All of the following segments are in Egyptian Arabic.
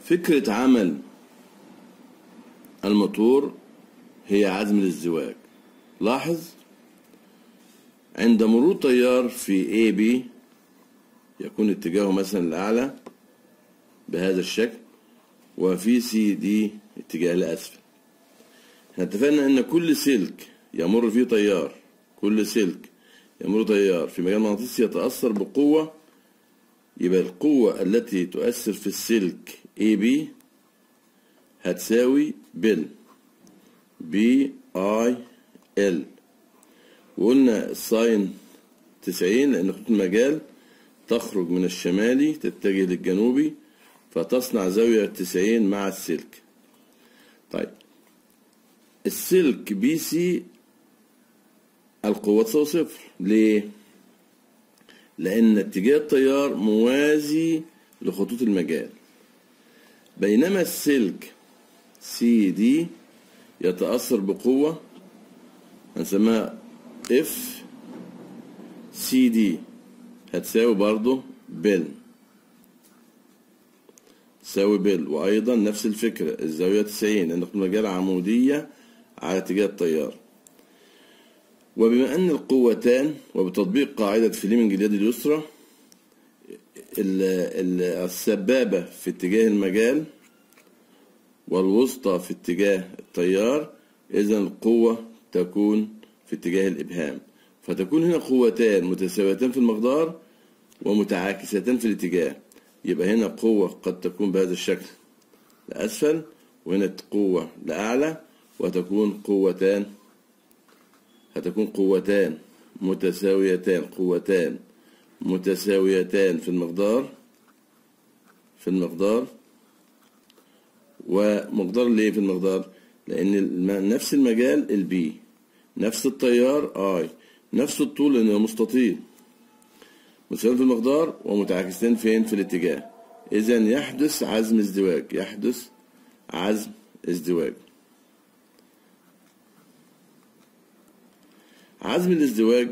فكرة عمل الموتور هي عزم الازدواج لاحظ عند مرور تيار في A B يكون اتجاهه مثلا الأعلى بهذا الشكل وفي سي دي اتجاه لأسفل احنا اتفقنا ان كل سلك يمر فيه تيار كل سلك يمر تيار في مجال مغناطيسي يتأثر بقوة يبقى القوة التي تؤثر في السلك AB هتساوي بال بي اي ال وقلنا الساين 90 لأن خطوط المجال تخرج من الشمالي تتجه للجنوبي فتصنع زاوية 90 مع السلك طيب السلك بي سي القوة تساوي صفر ليه؟ لأن اتجاه التيار موازي لخطوط المجال بينما السلك سي دي يتأثر بقوة هنسميها اف سي دي هتساوي برضه بل تساوي بل وأيضا نفس الفكرة الزاوية 90 لأن المجال عمودية على اتجاه التيار وبما أن القوتان وبتطبيق قاعدة فليمنج اليد اليسرى السبابة في اتجاه المجال والوسطى في اتجاه التيار إذا القوة تكون في اتجاه الإبهام فتكون هنا قوتان متساويتان في المقدار ومتعاكستان في الاتجاه يبقى هنا قوة قد تكون بهذا الشكل لأسفل وهنا قوة لأعلى وتكون قوتان هتكون قوتان متساويتان قوتان متساويتان في المقدار في المقدار ومقدار ليه في المقدار لأن نفس المجال البي نفس التيار اي نفس الطول لأنه مستطيل متساويين في المقدار ومتعاكسين فين في الاتجاه إذا يحدث عزم ازدواج يحدث عزم ازدواج عزم الازدواج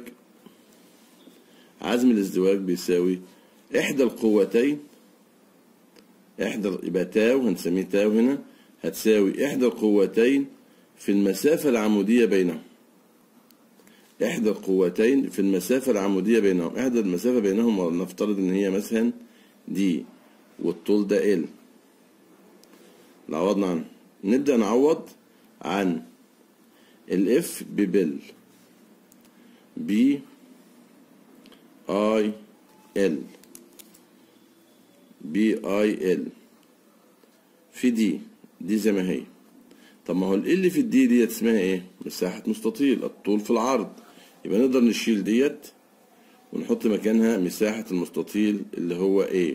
عزم الازدواج بيساوي إحدى القوتين إحدى يبقى تاو هنسميه تاو هنا هتساوي إحدى القوتين في المسافة العمودية بينهم إحدى القوتين في المسافة العمودية بينهم إحدى المسافة بينهم نفترض إن هي مثلا دي والطول ده ال عوضنا عنه نبدأ نعوض عن الاف ببل بي اي ال بي اي ال في دي دي زي ما هي طب ما هو ال في الدي ديت اسمها ايه مساحة مستطيل الطول في العرض يبقى نقدر نشيل ديت ونحط مكانها مساحة المستطيل اللي هو A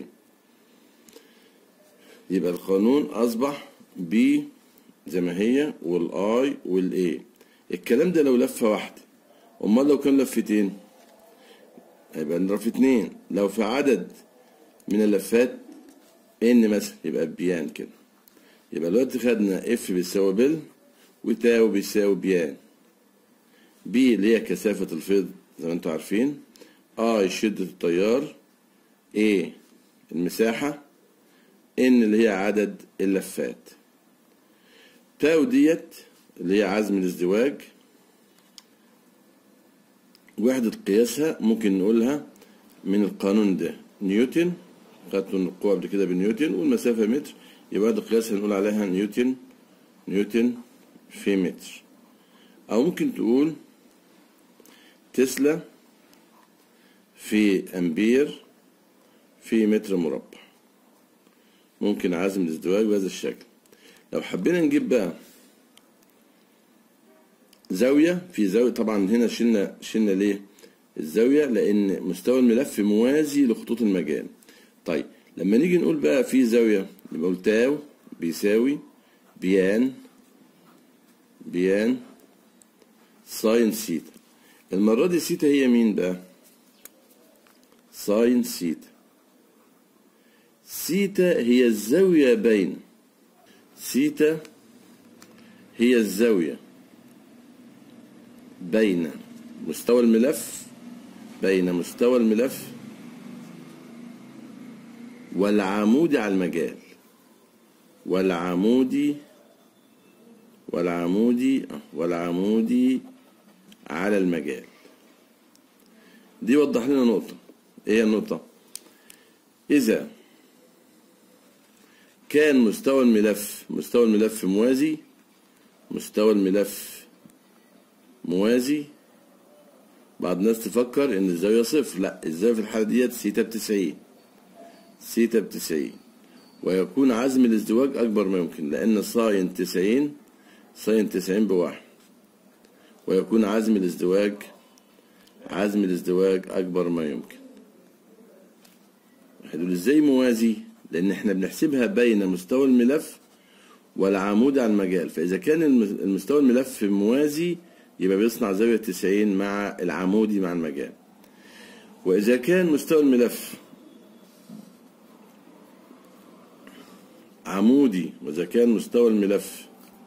يبقى القانون أصبح B زي ما هي والآي والA الكلام ده لو لفة واحدة أمال لو كان لفتين هيبقى نضرب في اتنين لو في عدد من اللفات ان مثلا يبقى بيان كده يبقى دلوقتي خدنا اف بيساوي بل وتاو بيساوي بيان بي اللي هي كثافة الفيض زي ما انتوا عارفين اي شدة التيار ايه المساحة ان اللي هي عدد اللفات تاو ديت اللي هي عزم الازدواج وحدة قياسها ممكن نقولها من القانون ده نيوتن خدت القوة قبل كده بنيوتن والمسافة متر يبقى ده قياسها نقول عليها نيوتن نيوتن في متر أو ممكن تقول تسلا في أمبير في متر مربع ممكن عزم الازدواج بهذا الشكل لو حبينا نجيب بقى زاوية في زاوية طبعا هنا شلنا شلنا ليه الزاوية لأن مستوى الملف موازي لخطوط المجال طيب لما نيجي نقول بقى في زاوية نقول تاو بيساوي بيان بيان ساين سيتا المرة دي سيتا هي مين بقى ساين سيتا سيتا هي الزاوية بين سيتا هي الزاوية بين مستوى الملف بين مستوى الملف والعمود على المجال والعمودي والعمودي والعمودي على المجال دي وضح لنا نقطة ايه هي النقطة إذا كان مستوى الملف مستوى الملف موازي مستوى الملف موازي بعض الناس تفكر ان الزاوية صفر لا الزاوية في الحالة ديت سيتا بتسعين سيتا بتسعين ويكون عزم الازدواج أكبر ما يمكن لأن ساين تسعين ساين تسعين بواحد ويكون عزم الازدواج عزم الازدواج أكبر ما يمكن هتقول ازاي موازي لأن احنا بنحسبها بين مستوى الملف والعمود على المجال فإذا كان الم- المستوى الملف موازي يبقى بيصنع زاوية 90 مع العمودي مع المجال وإذا كان مستوى الملف عمودي وإذا كان مستوى الملف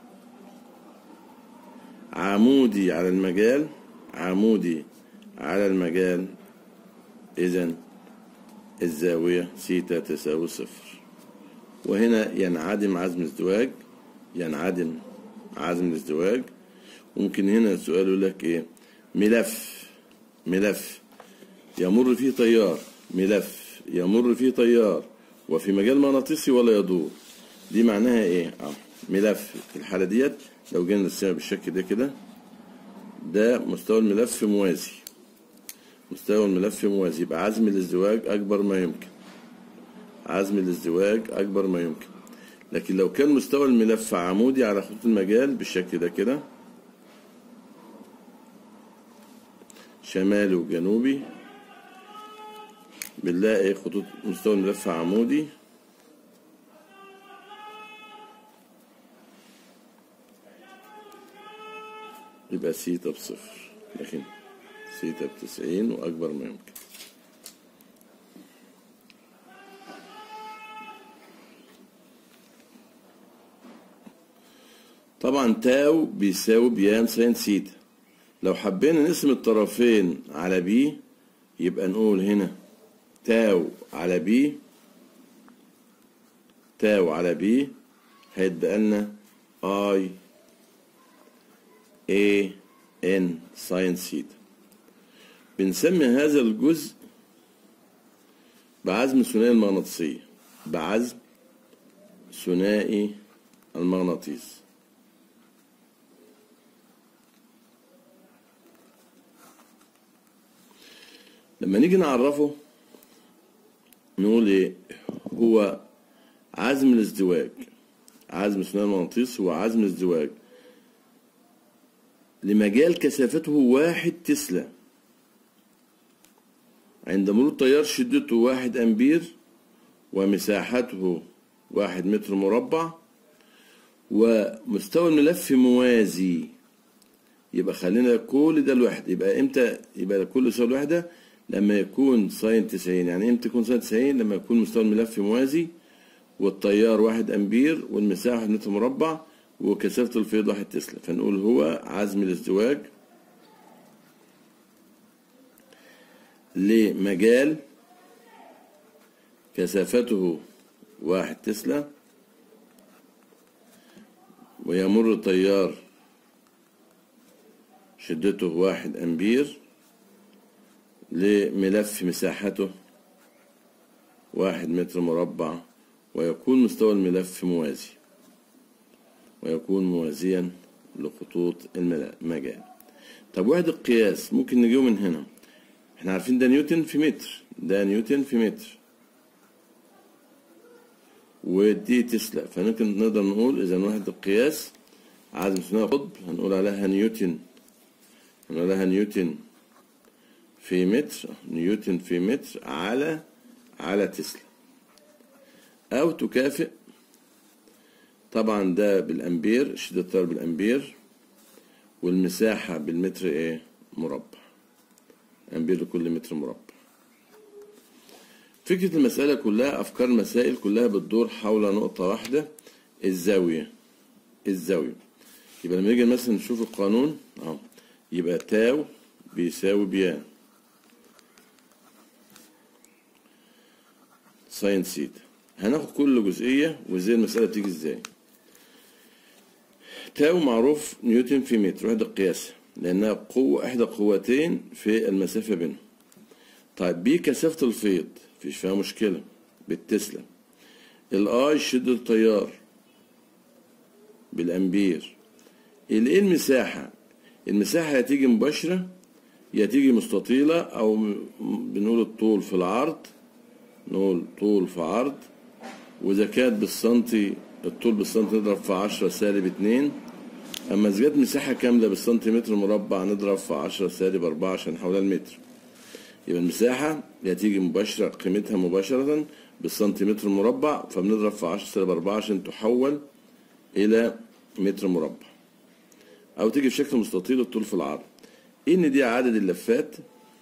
عمودي على المجال عمودي على المجال إذا الزاوية سيتا تساوي صفر وهنا ينعدم عزم الازدواج ينعدم عزم الازدواج ممكن هنا السؤال يقول لك ايه ملف ملف يمر فيه تيار ملف يمر فيه تيار وفي مجال مغناطيسي ولا يدور دي معناها ايه اه ملف في الحالة ديت لو جينا نرسمها بالشكل ده كده ده مستوى الملف موازي مستوى الملف موازي يبقى عزم الازدواج أكبر ما يمكن عزم الازدواج أكبر ما يمكن لكن لو كان مستوى الملف عمودي على خطوط المجال بالشكل ده كده شمالي وجنوبي بنلاقي خطوط مستوى الملف عمودي يبقى سيتا بصفر لكن سيتا بتسعين وأكبر ما يمكن طبعا تاو بيساوي بيان ساين سيتا لو حبينا نقسم الطرفين على بي يبقى نقول هنا تاو على بي تاو على بي هيتبقى لنا اي اي ان ساين سيتا بنسمي هذا الجزء بعزم الثنائي المغناطيسية بعزم ثنائي المغناطيس لما نيجي نعرفه نقول ايه هو عزم الازدواج عزم ثنائي المغناطيس هو عزم الازدواج لمجال كثافته واحد تسلا عند مرور تيار شدته واحد أمبير ومساحته واحد متر مربع ومستوى الملف موازي يبقى خلينا كل ده الواحد يبقى امتى يبقى كل سؤال الوحدة لما يكون ساين 90 يعني امتى يكون ساين 90 لما يكون مستوى الملف موازي والتيار واحد أمبير والمساحة واحد متر مربع وكثافة الفيض واحد تسلا فنقول هو عزم الازدواج لمجال كثافته واحد تسلا ويمر تيار شدته واحد أمبير لملف مساحته واحد متر مربع ويكون مستوى الملف موازي ويكون موازيا لخطوط المجال طب وحدة القياس ممكن نجيبه من هنا احنا عارفين ده نيوتن في متر ده نيوتن في متر ودي تسلا فممكن نقدر نقول اذا وحدة القياس عزم ثنائي قطب هنقول عليها نيوتن هنقول عليها نيوتن في متر نيوتن في متر على على تسلا او تكافئ طبعا ده بالامبير شدة التيار بالامبير والمساحة بالمتر ايه مربع امبير لكل متر مربع فكرة المسألة كلها أفكار المسائل كلها بتدور حول نقطة واحدة الزاوية الزاوية يبقى لما نيجي مثلا نشوف القانون اهو يبقى تاو بيساوي بيان ساين سيتا هناخد كل جزئية وازاي المسألة بتيجي ازاي تاو معروف نيوتن في متر وحدة قياس لأنها قوة إحدى قوتين في المسافة بينهم طيب بي كثافة الفيض مفيش فيها مشكلة بالتسلا الاي شدة التيار بالامبير الايه المساحة المساحة يا تيجي مباشرة يا تيجي مستطيلة او م- بنقول الطول في العرض نقول طول في عرض واذا كانت بالسنتي الطول بالسنتي نضرب في عشرة سالب اتنين اما اذا جت مساحة كاملة بالسنتيمتر مربع نضرب في عشرة سالب اربعة عشان نحولها المتر يبقى المساحة يا تيجي مباشرة قيمتها مباشرة بالسنتيمتر مربع فبنضرب في 10 سالب 4 عشان تحول إلى متر مربع أو تيجي في شكل مستطيل الطول في العرض إن دي عدد اللفات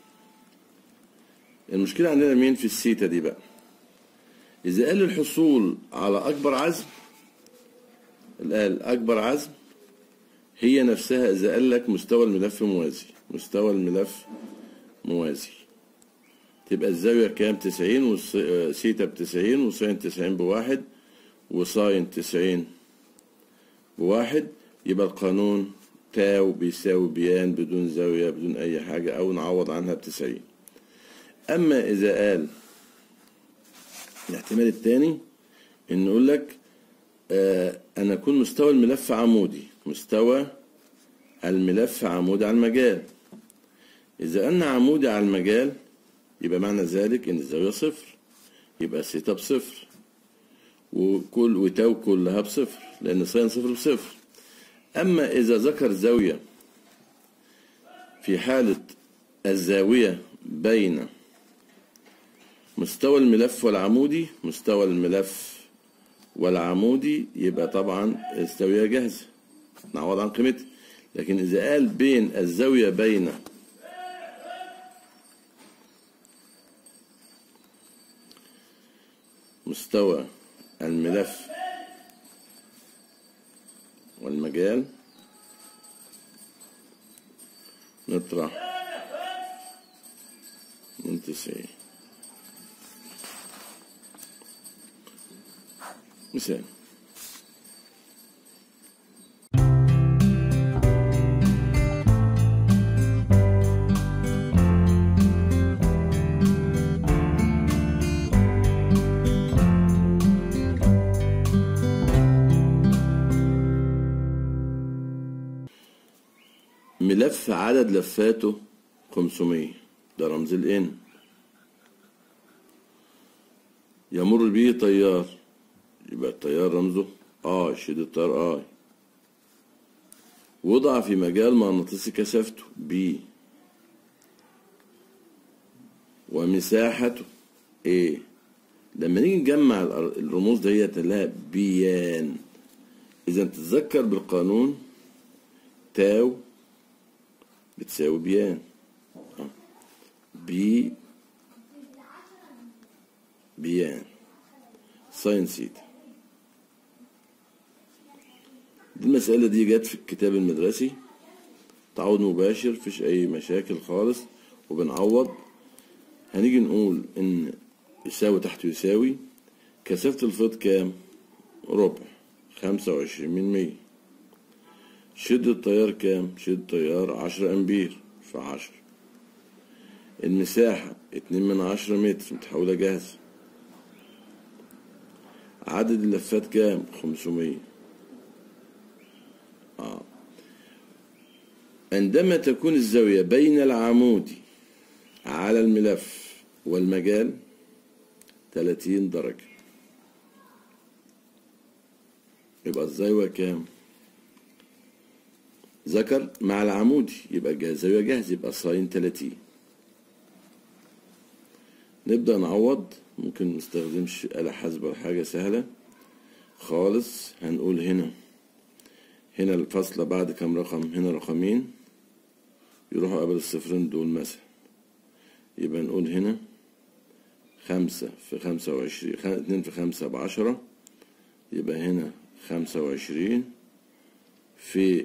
المشكلة عندنا مين في السيتا دي بقى إذا قال الحصول على أكبر عزم قال أكبر عزم هي نفسها إذا قال لك مستوى الملف موازي مستوى الملف موازي تبقى الزاوية كام تسعين وسيتا بتسعين وساين تسعين بواحد وساين تسعين بواحد يبقى القانون تاو بيساوي بيان بدون زاوية بدون أي حاجة أو نعوض عنها بتسعين أما إذا قال الاحتمال الثاني إن يقول لك آه أن يكون مستوى الملف عمودي مستوى الملف عمودي على المجال إذا قلنا عمودي على المجال يبقى معنى ذلك إن الزاوية صفر يبقى سيتا بصفر وكل وتاو كلها بصفر لأن ساين صفر بصفر أما إذا ذكر زاوية في حالة الزاوية بين مستوى الملف والعمودي مستوى الملف والعمودي يبقى طبعا الزاوية جاهزة نعوض عن قيمتها لكن إذا قال بين الزاوية بين مستوى الملف والمجال نطرح من تسعين مثال ملف عدد لفاته 500 ده رمز الان يمر به تيار يبقى التيار رمزه اي شدة التيار اي وضع في مجال مغناطيسي كثافته بي ومساحته ايه لما نيجي نجمع الأر- الرموز ديت لها بيان اذا تتذكر بالقانون تاو بتساوي بيان آه. بي بيان ساين سيتا دي المسألة دي جت في الكتاب المدرسي تعوض مباشر مفيش أي مشاكل خالص وبنعوض هنيجي نقول إن يساوي تحت يساوي كثافة الفيض كام؟ ربع خمسة وعشرين من مية شدة التيار كام؟ شدة التيار عشرة أمبير في عشرة المساحة اتنين من عشرة متر متحولة جاهزة عدد اللفات كام؟ خمسمية آه. عندما تكون الزاوية بين العمود على الملف والمجال تلاتين درجة يبقى الزاوية كام؟ ذكر مع العمودي يبقى جاهز زاوية جاهز يبقى ساين 30 نبدأ نعوض ممكن نستخدمش آلة حاسبة ولا حاجة سهلة خالص هنقول هنا هنا الفاصلة بعد كام رقم هنا رقمين يروحوا قبل الصفرين دول مثلا يبقى نقول هنا خمسة في خمسة وعشرين خ- اتنين في خمسة بعشرة يبقى هنا خمسة وعشرين في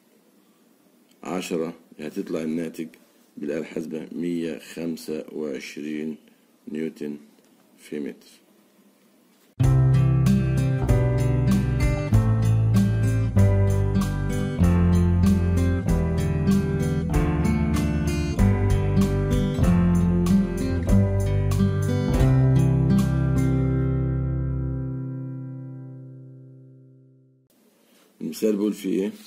عشرة هتطلع الناتج بالآلة الحاسبة مية خمسة وعشرين نيوتن في متر مثال بيقول فيه ايه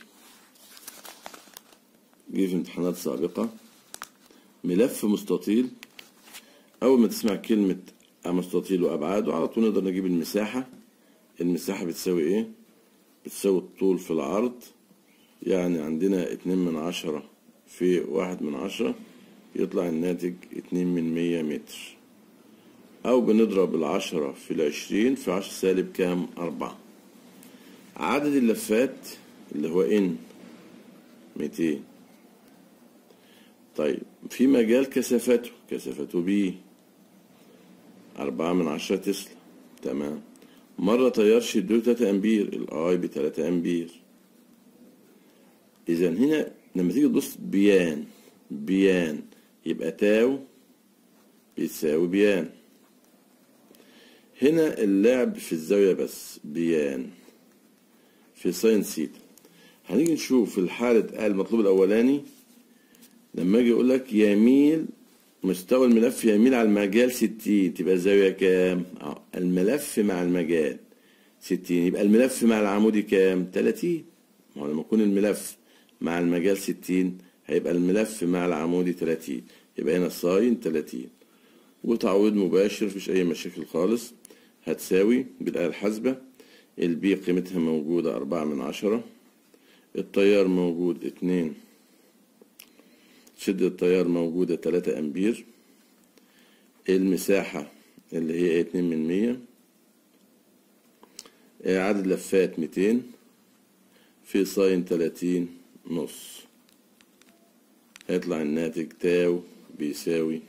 جه في امتحانات سابقة ملف مستطيل أول ما تسمع كلمة مستطيل وأبعاده على طول نقدر نجيب المساحة المساحة بتساوي ايه بتساوي الطول في العرض يعني عندنا اتنين من عشرة في واحد من عشرة يطلع الناتج اتنين من مية متر أو بنضرب العشرة في العشرين في عشرة سالب كام أربعة عدد اللفات اللي هو إن ميتين طيب في مجال كثافته كثافته بي أربعة من عشرة تسلا تمام مرة تيار شدته تلاتة أمبير الآي بتلاتة أمبير إذا هنا لما تيجي تبص بيان بيان يبقى تاو بيساوي بيان هنا اللعب في الزاوية بس بيان في ساين سيتا هنيجي نشوف في الحالة المطلوب الأولاني لما أجي أقول لك يميل مستوى الملف يميل على المجال ستين تبقى الزاوية كام؟ اه الملف مع المجال ستين يبقى الملف مع العمودي كام؟ تلاتين ما هو لما يكون الملف مع المجال ستين هيبقى الملف مع العمودي تلاتين يبقى هنا ساين تلاتين وتعويض مباشر مفيش أي مشاكل خالص هتساوي بالآلة الحاسبة البي قيمتها موجودة أربعة من عشرة التيار موجود اتنين شدة التيار موجودة تلاتة أمبير المساحة اللي هي اتنين من مية عدد لفات ميتين في ساين تلاتين نص هيطلع الناتج تاو بيساوي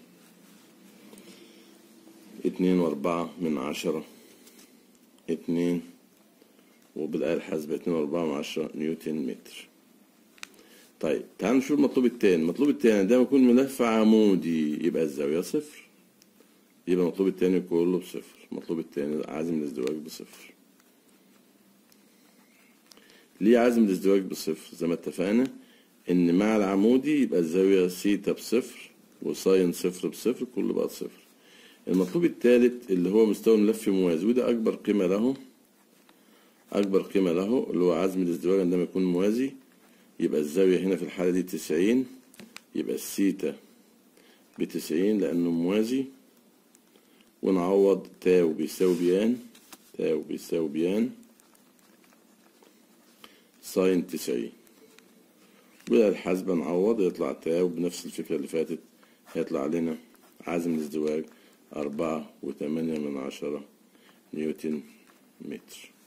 اتنين وأربعة من عشرة اتنين وبالآلة الحاسبة اتنين وأربعة من عشرة نيوتن متر طيب تعال نشوف المطلوب التاني المطلوب التاني ده يكون ملف عمودي يبقى الزاوية صفر يبقى المطلوب التاني كله بصفر المطلوب التاني عازم الازدواج بصفر ليه عازم الازدواج بصفر زي ما اتفقنا ان مع العمودي يبقى الزاوية سيتا بصفر وساين صفر بصفر كله بقى صفر المطلوب الثالث اللي هو مستوى الملف موازي وده أكبر قيمة له أكبر قيمة له اللي هو عزم الازدواج عندما يكون موازي يبقى الزاوية هنا في الحالة دي تسعين يبقى السيتا بتسعين لأنه موازي ونعوض تاو بيساوي بيان تاو بيساوي بيان ساين تسعين بالحاسبة نعوض يطلع تاو بنفس الفكرة اللي فاتت هيطلع لنا عزم الازدواج أربعة وثمانية من عشرة نيوتن متر